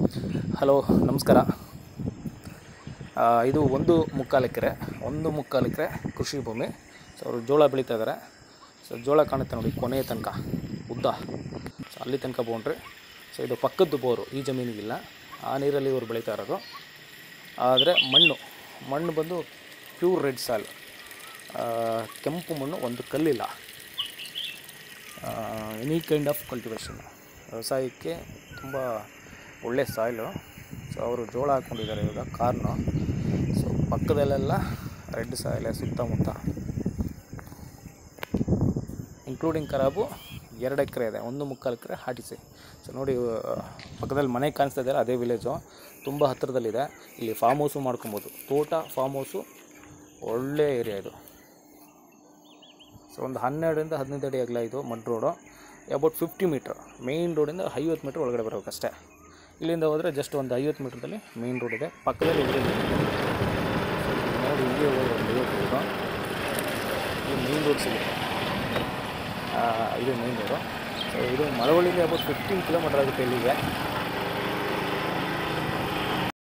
hello ನಮಸ್ಕಾರ ಆ, ಇದು ಒಂದು ಮುಕ್ಕಾಲು ಎಕರೆ ಒಂದು ಮುಕ್ಕಾಲು ಎಕರೆ ಕೃಷಿ ಭೂಮಿ ಸೊ ಅವರು ಜೋಳ ಬೆಳೀತಾ ಇದ್ದಾರೆ ಸೊ ಜೋಳ ಕಾಣುತ್ತೆ ನೋಡಿ ಕೊನೆಯ ತನಕ ಉದ್ದ ಸೊ ಅಲ್ಲಿ ತನಕ ಬೌಂಡ್ರಿ ಸೊ ಇದು ಪಕ್ಕದ್ದು ಬೋರು ಈ ಜಮೀನಿಗಿಲ್ಲ ಆ ನೀರಲ್ಲಿ ಇವರು ಬೆಳೀತಾ ಇರೋದು ಆದರೆ ಮಣ್ಣು ಮಣ್ಣು ಬಂದು ಪ್ಯೂರ್ ರೆಡ್ ಸಾಲ್ ಕೆಂಪು ಮಣ್ಣು ಒಂದು ಕಲ್ಲಿಲ್ಲ ಎನಿ ಕೈಂಡ್ ಆಫ್ ಕಲ್ಟಿವೇಷನ್ ವ್ಯವಸಾಯಕ್ಕೆ ತುಂಬ ಒಳ್ಳೆ ಸಾಯಿಲು ಸೊ ಅವರು ಜೋಳ ಹಾಕ್ಕೊಂಡಿದ್ದಾರೆ ಇವಾಗ ಕಾರ್ನು ಸೊ ಪಕ್ಕದಲ್ಲೆಲ್ಲ ರೆಡ್ ಸಾಯಿಲೆ ಸುತ್ತಮುತ್ತ ಇನ್ಕ್ಲೂಡಿಂಗ್ ಖರಾಬು ಎರಡು ಎಕರೆ ಇದೆ ಒಂದು ಮುಕ್ಕಾಲು ಎಕರೆ ಹಾಟಿಸಿ ಸೊ ನೋಡಿ ಆ, ಪಕ್ಕದಲ್ಲಿ ಮನೆ ಕಾಣಿಸ್ತಾ ಇದ್ದಾರೆ ಅದೇ ವಿಲೇಜು ತುಂಬ ಹತ್ತಿರದಲ್ಲಿದೆ ಇಲ್ಲಿ ಫಾರ್ಮ್ ಹೌಸು ಮಾಡ್ಕೊಬೋದು ತೋಟ ಫಾರ್ಮ್ ಹೌಸು ಒಳ್ಳೆ ಏರಿಯಾ ಇದು ಸೊ ಒಂದು ಹನ್ನೆರಡರಿಂದ ಹದಿನೈದು ಅಡಿ ಅಗಲ ಇದು mud road about fifty metre main ರೋಡಿಂದ ಐವತ್ತು ಮೀಟ್ರ್ ಒಳಗಡೆ ಬರಬೇಕಷ್ಟೇ ಇಲ್ಲಿಂದ ಹೋದರೆ ಜಸ್ಟ್ ಒಂದು ಐವತ್ತು ಮೀಟ್ರದಲ್ಲಿ ಮೇಯ್ನ್ ರೋಡ್ ಇದೆ ಪಕ್ಕದಲ್ಲಿ ಇದೆ ನೋಡಿ ಇಲ್ಲಿ ಹೋಗಿ ಒಂದು ಐವತ್ತು ರೋಡು ಇದು ಮೇಯ್ನ್ ರೋಡ್ ಸಿಗುತ್ತೆ ಆ, ಇದು ಮೇಯ್ನ್ ರೋಡು ಸೊ ಇದು ಮಳವಳ್ಳಿಗೆ ಅಬೌಟ್ ಫಿಫ್ಟೀನ್ ಕಿಲೋಮೀಟರ್ ಆಗುತ್ತೆ ಇಲ್ಲಿಗೆ